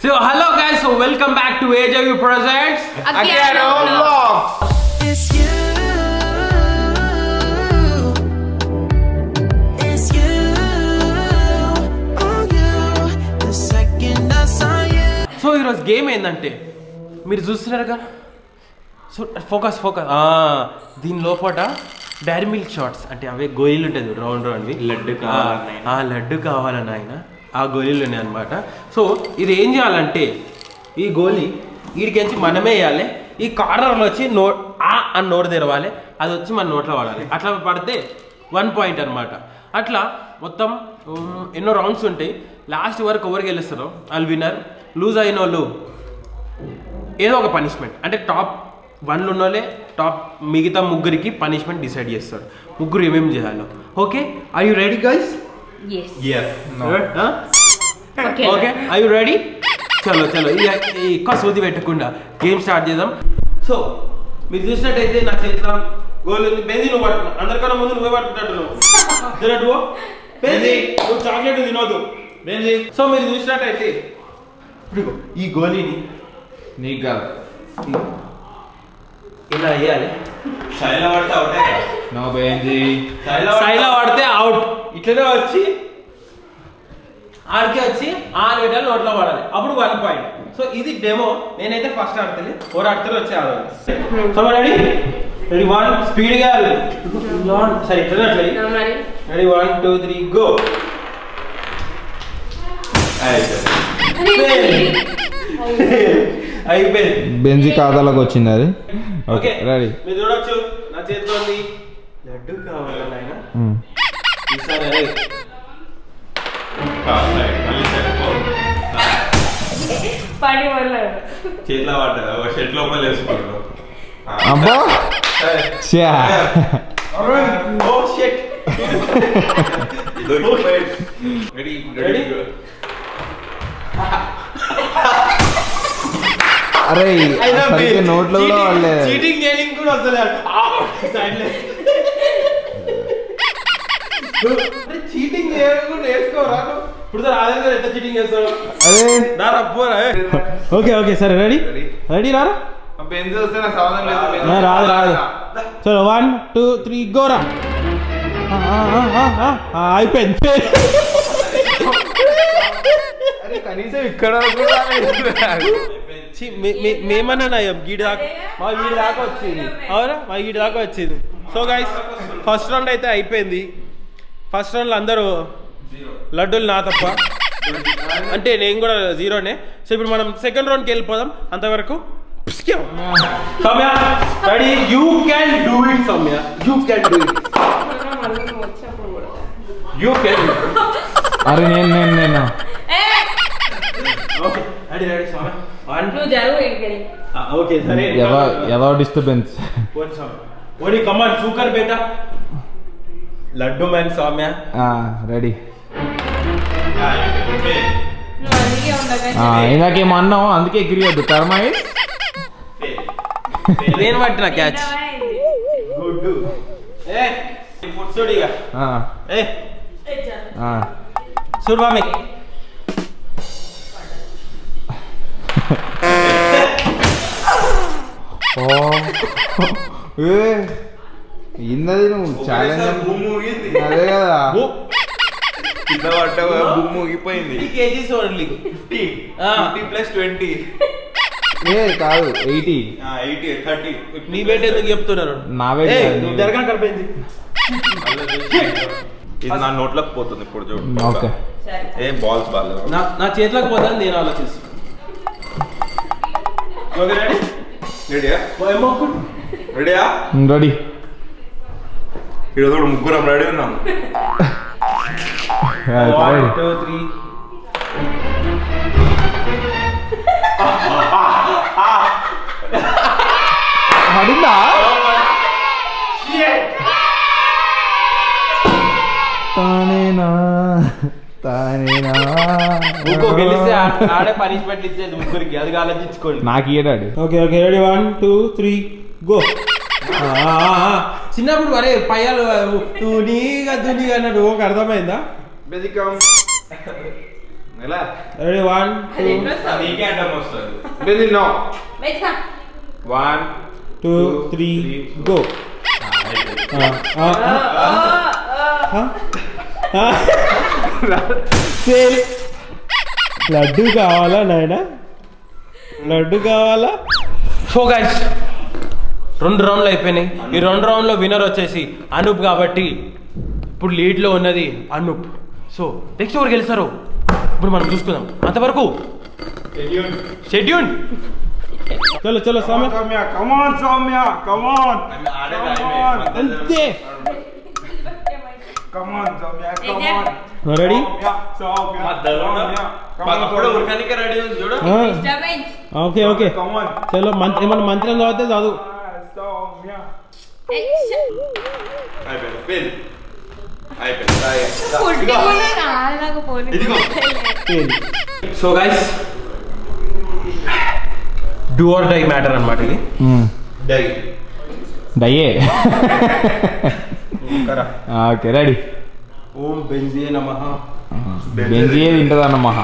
So hello guys, so welcome back to AJU Presents. Akiano Vlogs. It's you. It's you. Oh, you. The second I saw you. So ఈరోజు game ఏంటంటే మీరు చూస్తున్నారుగా so focus focus దీని లోపల dairy milk shorts అంటే అవే గోళీలు ఉంటుంది round రౌండ్వి laddu ఆ, కావాలన్న ఆ లడ్డు కావాలన్న ఆయన ఆ గోళీలు ఉన్నాయి అనమాట సో ఇది ఏం చేయాలంటే ఈ గోళీ వీడికించి మనమే వేయాలి ఈ కార్నర్లో వచ్చి నో ఆ అని నోరు తెరవాలి అది వచ్చి మన నోట్లో పడాలి అట్లా పడితే వన్ పాయింట్ అనమాట అట్లా మొత్తం ఉమ్, ఎన్నో రౌండ్స్ ఉంటాయి లాస్ట్ వరకు ఎవరికి గెలుస్తారో వాళ్ళు విన్నర్ లూజ్ అయిన వాళ్ళు ఏదో ఒక పనిష్మెంట్ అంటే టాప్ వన్లు ఉన్నోళ్ళే టాప్ మిగతా ముగ్గురికి పనిష్మెంట్ డిసైడ్ చేస్తారు ముగ్గురు ఏమేమి చేయాలో okay I you ready guys Yes. Yes. Okay. Okay I you ready చలో చలో ఇక ఈ ఎక్కువ సూది పెట్టకుండా గేమ్ స్టార్ట్ చేద్దాం సో మీరు చూసినట్టయితే నా చేతిలో గోల్ ఉంది బెంజి నువ్వు పట్టుకున్నా అందరికన్నా ముందు నువ్వే పట్టుకుంటాడు నువ్వు తినట్టు బెంజి నువ్వు చాక్లెట్ తినొద్దు బెంజి సో మీరు చూసినట్టయితే ఇదిగో, ఈ గోళీని నీకు కాదు ఇలా వేయాలి శైల పడితే అవుతే నో బేంజీ సైలా పడితే అవుట్ ఇట్లనే వచ్చి ఆడికి వచ్చి ఆరు గంటలు నోట్లో పడాలి అప్పుడు వన్ పాయింట్ సో ఇది డెమో నేనైతే ఫస్ట్ ఆడుతుంది ఓరు ఆడుతారు వచ్చి ఆడాలి సో రెడీ రెడీ వన్ స్పీడ్గా సరే ఇట్లనే అట్లా No, మరి ready one two three go అయిపోయింది బెంజి ఖాతాలోకి వచ్చింది అది ఓకే ఓకే రెడీ మీరు చూడొచ్చు నా చేతిలో ఉంది లడ్డు కావాలా నాయన ఈసారి అరే పడి వల్ల చేతిలో పడ్డది ఒక షర్ట్ లోపల వేసుకుంటాడు అబ్బా శ్యా. Oh shit ready Ready? అరే సరిగ్గా నోట్లో కూడా వాళ్ళే చీటింగ్ చేయడానికి కూడా వస్తలేదు చీటింగ్ చేయకుండా నేర్చుకోరా నువ్వు? ఇప్పుడు సార్ ఆధార్ గారు ఎట్లా చీటింగ్ చేస్తాడు అరే దారా పోరా ఓకే ఓకే సరే రెడీ Ready? రెడీ రారా బెంజ్ వస్తే నాకు సంబంధం లేదు బెంజ్ ఆ, రాదు రాదు చలో వన్ టూ త్రీ గోరా అయిపోయింది అరే కనీసం ఇక్కడ కూడా ఛీ, మే- మే- మేమన్నా గీడి దాకా మా వీడి దాకా వచ్చింది అవునా మా వీడి దాకా వచ్చింది సో గైస్ ఫస్ట్ రౌండ్ అయితే అయిపోయింది ఫస్ట్ రౌండ్లో అందరూ లడ్డూలు నా తప్ప అంటే నేను కూడా జీరోనే సో ఇప్పుడు మనం సెకండ్ రౌండ్కి వెళ్ళిపోదాం అంతవరకు పిసికాం. Soumya ready you can do it Soumya you can do it వచ్చినప్పుడు కూడా యూ క్యాన్ అరే నేను నేను నేను okay ready ready Soumya one నువ్వు జరువు ఇంటికి ఓకే సరే ఎదో ఏదో డిస్టర్బెన్స్ ఓడి కమాన్ సూకర్ బేటా లడ్డు మ్యాన్ సౌమ్య రెడీ నువ్వు అందుకే ఉండగా ఇందాకేమో అన్నావు అందుకే ఎగిరియద్దు టర్మాయి నేను పట్టిన క్యాచ్ గుడ్డు ఏ ఇప్పుడు చూడు ఇక ఏ చూడు మామి ఇందది నువ్వు ఛాలెంజ్ భూమి ఊగింది అదే కదా కింద పడ్డ భూమి ఊగిపోయింది ఫిఫ్టీ కేజీస్ ఓన్లీ ఫిఫ్టీ ఆ. ఫిఫ్టీ ప్లస్ ట్వంటీ ఏ కాదు ఎయిటీ ఎయిటీ థర్టీ నీ బేట ఎందుకు చెప్తున్నారు నా weight ఏయ్, కాదు, నీ నువ్వు weight. జరగన కలిపింది ఇది నా నోట్లోకి పోతుంది ఇప్పుడు చూడు ఓకే సరే ఏ బాల్స్ బాగాలేవు నా నా చేతిలోకి పోతుంది నేను ఆలోచిస్తాను ఓకే రెడీ రెడీయా ఏమోకుండా రెడీయా రెడీ ఈరోజు ముగ్గురం రెడీ ఉన్నాం వన్ రెడీ టూ త్రీ పడిందా తానేనా తానేనా ఇంకో గెలిస్తే ఆ- ఆడే పనిష్మెంట్ ఇచ్చేది ముగ్గురికి అది ఆలోచించుకోండి నాకు ఇయ్యడాడు okay okay ready one two three go చిన్నప్పుడు అరే పయ్యాలు తునీగా తునీగా అన్నట్టు ఒక అర్థమైందా బేసికం ఎలా రెడీ వన్ అది ఎట్లా వస్తావు? నీకే అడ్డం వస్తుంది అంటే నిన్న wait one two three go laddu కావాలా నాయన లడ్డు కావాలా సో గైస్ రెండు రౌండ్లు అయిపోయినాయి ఈ రెండు రౌండ్లో విన్నర్ వచ్చేసి అనూప్ కాబట్టి ఇప్పుడు లీడ్లో ఉన్నది అనూప్ సో నెక్స్ట్ ఎవరు గెలుస్తారు ఇప్పుడు మనం చూసుకుందాం అంతవరకు షెడ్యూల్ చలో చలో సామె సౌమ్య కమాన్ సౌమ్య కమాన్ అంతే కమాన్ సౌమ్య ఏం చేయాలి? రెడీ సౌమ్య అప్పుడు ఉరకానికి రెడీ ఉంది చూడు డిస్టర్బెన్స్ ఓకే ఓకే కమాన్ చలో మంత్రి ఏమన్నా మంత్రం చదివితే చదువు సౌమ్య అయిపోయింది పెన్ అయిపోయింది ఫుడ్ కూడా రాలేకపోయింది ఇదిగో. So guys do or die matter అనమాట ఇది డై డయ్యే ఓకే రెడీ ఓం బెంజియే నమః బెంజియే తింటదన్న మహా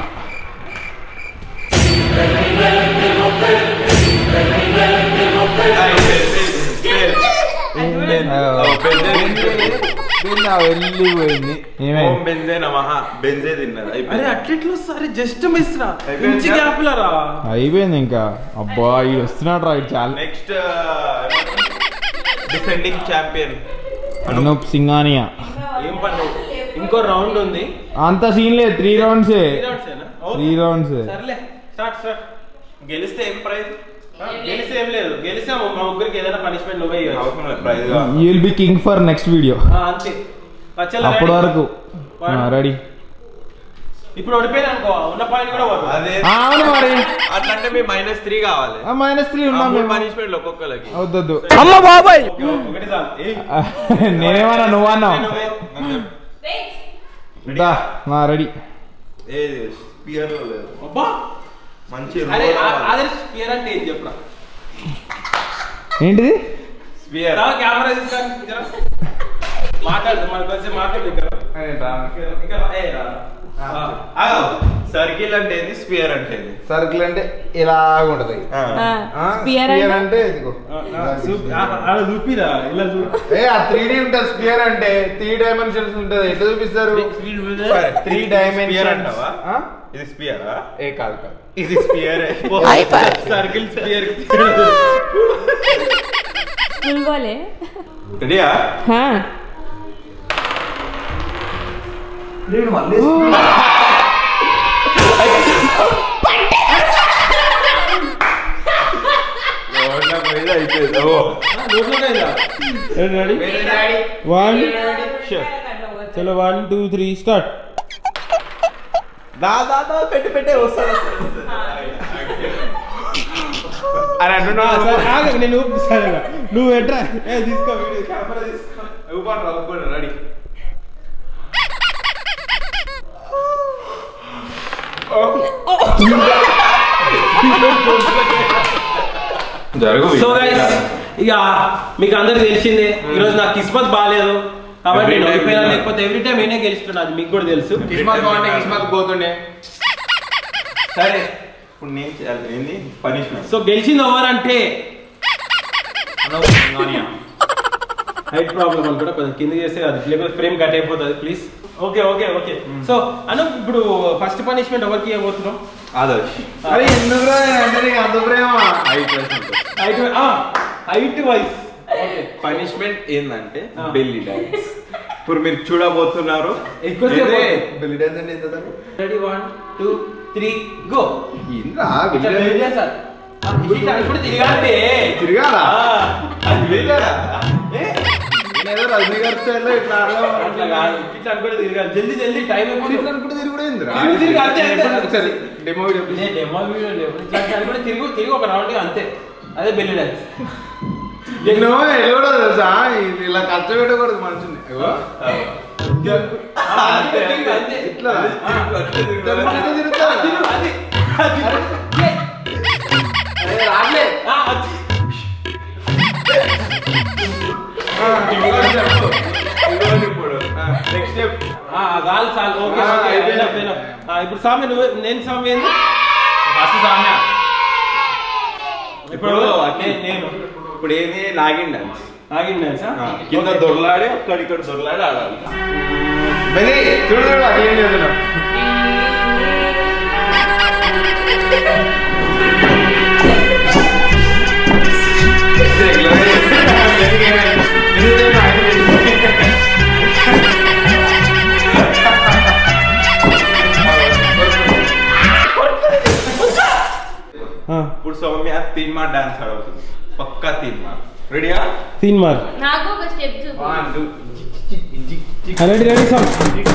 వెళ్ళిపోయింది ఓం ఏమైంది బెంజే నమః బెంజే తిన్నది అరే అయిపోయింది అట్లెట్లు సరే జస్ట్ మిస్ రా అయిపోయింది ఇంచి ఇంకా? గ్యాప్ రా అయిపోయింది ఇంకా అబ్బా ఇది వస్తున్నాడు రా ఇది చాలా next defending champion Anup Singhania ఏం పని ఇంకో రౌండ్ ఉంది అంత సీన్ లేదు త్రీ రౌండ్సే Three rounds ఏనా? Okay. త్రీ రౌండ్స్ సర్లే స్టార్ట్ స్టార్ట్ గెలిస్తే ఏం ప్రైజ్ గెలిస్తే ఏం లేదు గెలిస్తే మా ముగ్గురికి ఏదైనా పనిష్మెంట్ నువ్వే ఇవ్వచ్చు. అవసరం లేదు prize you will be king for next video ఆ, అంతే వచ్చేలా అప్పటి ready? వరకు One. రెడీ ఇప్పుడు ఓడిపోయినా అనుకో ఉన్న పాయింట్ కూడా పోతుంది అదే అవును మరి అట్లంటే మీ మైనస్ త్రీ కావాలి మైనస్ త్రీ ఉన్నాం మేము. పనిష్మెంట్ ఒక్కొక్కరికి వద్దొద్దు ఓకే, ఒకటి చాలు ఏయ్, నేనేమన్నా నువ్వన్నావు నువ్వే. వెయిట్ దా నా రెడీ ఏది స్పియర్ లో లేదు అబ్బా మంచి అరే ఆ- అదే స్పియర్ అంటే ఏం చెప్పరా ఏంటిది స్పియర్ రా, కెమెరా తీసుకొని జరా. మాట్లాడు మన కొంచెం మాట్లాడు ఇక్కడ ఇక్కడ రా, ఏయ్ రా. ఆ, సర్కిల్ అంటే ఏంది స్పియర్ అంటే ఏంది సర్కిల్ అంటే ఇలా ఉంటది Spear స్పియర్ అంటే? అంటే ఇదిగో ఆ, ఆ, చూపి ఆ, ఆ, చూపిరా ఇలా చూపి ఏ ఆ త్రీ డి ఉంటుంది స్పియర్ అంటే త్రీ డైమెన్షన్స్ ఉంటది ఎట్లా చూపిస్తారు త్రీ స్పియర్ డైమెన్షన్ అంటావా ఇది స్పియరా ఏ కాదు కాదు ఇది స్పియర్ సర్కిల్ స్పియర్ ఫుల్ బాలే రెడీయా అయిపోయింది ఓ రెడీ వన్ చలో వన్ టూ త్రీ స్టార్ట్ దా దా దా పెట్టి పెట్టే వస్తాడు అని అంటున్నా నేను ఊపిస్తాను నువ్వు ఎట్రా ఏ తీసుకో వీడియో కెమెరా తీసుకో ఊపండి రా, ఊపండి, రెడీ జరుగు సో గైస్ ఇక మీకు అందరికి తెలిసిందే ఈరోజు నాకు కిస్మత్ బాగాలేదు కాబట్టి Every నేను time ఓడిపోయినా winner. లేకపోతే ఎవ్రీ టైం నేనే గెలుస్తున్నా అది మీకు కూడా తెలుసు కిస్మత్ బాగుంటే కిస్మత్ పోతుండే సరే ఇప్పుడు నేను చేయాలి ఏంది పనిష్మెంట్ సో గెలిచింది ఎవరంటే హైట్ ప్రాబ్లం అని కూడా కొంచెం కింద చేస్తే అది లేకపోతే ఫ్రేమ్ కట్ అయిపోతుంది please okay okay okay so Anu ఇప్పుడు ఫస్ట్ పనిష్మెంట్ ఎవరికి ఇవ్వబోతున్నాం ఆదర్శ్ అరే ఎందుకు అంటే నీకు అంత ప్రేమ height height height wise okay punishment ఏంటంటే ఆ. బెల్లి డాన్స్ ఇప్పుడు మీరు చూడబోతున్నారు ఎక్కువసేపు ఏంది? బెల్లి డాన్స్ అంటే ఎంత ready one two three go ఏంద్రా ఇట్లా bend చేస్తారు. ఆ, ఇట్లా ఇప్పుడు తిరగాలి తిరగాలా? ఆ, అది తిరగాలా? ఏ, నేనేదో రజనీగారి స్టైల్లో ఇట్లా అట్లా కాదు ఇట్లా అనుకుంటే తిరగాలి జల్దీ జల్దీ టైం ఇట్లా అనుకుంటే తిరుగుడు ఏందిరా? తిరుగు, తిరుగు, అంతే, అంతే. ఒకసారి demo video please. Demo video లేవు ఇట్లా అనుకుంటే తిరుగు తిరిగి ఒక రౌండ్ అంతే అదే బెల్లి డాన్స్ నిన్ను ఎవడో తెలుసా ఇది ఇలా కష్టపెట్టకూడదు మనుషుల్ని అగో. అంతే అంతే ఇట్లా ఆ, ఇట్లా అనుకుంటే తిరుగుతారా? తిరుగు, అది అది ఏ, అరే రాట్లే. ఆ, అది. ఇదిగోండి ఇప్పుడు. ఆ, నెక్స్ట్ స్టెప్ ఆ, చాలు చాలు ఓకే ఆ, ఓకే అయిపోయింది. enough, enough. ఆ, ఇప్పుడు స్వామి నువ్వు నేను స్వామి ఏంది ఫస్ట్ సామ్య ఇప్పుడు ఇప్పుడు నే- నేను ఇప్పుడు ఏంది లాగిన్ డాన్స్ ఆగింది సార్ కింద దొరలాడి అక్కడ ఇక్కడ దొరలాడి ఆడాలి బెది చూడు చూడు అది ఏం చేస్తున్నావు ఇప్పుడు సౌమ్య తీన్ మార్ డాన్స్ ఆడవుతుంది పక్కా తీన్ మార్ రెడీయా తీన్ మార్ నాకు ఒక స్టెప్ చూపు రెడీ రెడీ సార్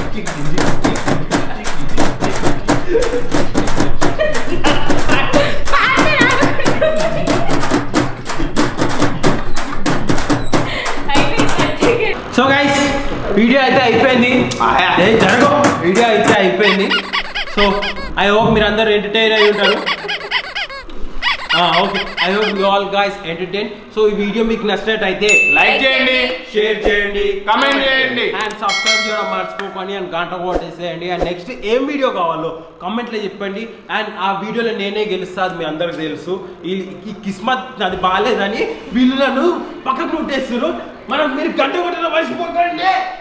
అయిపోయింది. సో గైస్ వీడియో అయితే అయిపోయింది ఏ జరగవు వీడియో అయితే అయిపోయింది సో ఐ హోప్ మీరు అందరూ ఎంటర్టైన్ అయి ఉంటారు okay I hope you all guys entertain so ఈ వీడియో మీకు నచ్చినట్టయితే లైక్ చేయండి షేర్ చేయండి Comment చేయండి. అండ్ సబ్స్క్రైబ్ చేయడం మర్చిపోకండి అండ్ గంట కొట్టేసేయండి అండ్ నెక్స్ట్ ఏం వీడియో కావాలో కామెంట్లో చెప్పండి అండ్ ఆ వీడియోలో నేనే గెలుస్తా అది మీ అందరికి తెలుసు ఈ ఈ కిస్మత్ అది బాగాలేదని వీళ్ళు నన్ను పక్కకు ముట్టేస్తారు మనం మీరు గంట కొట్టడం మర్చిపోకండి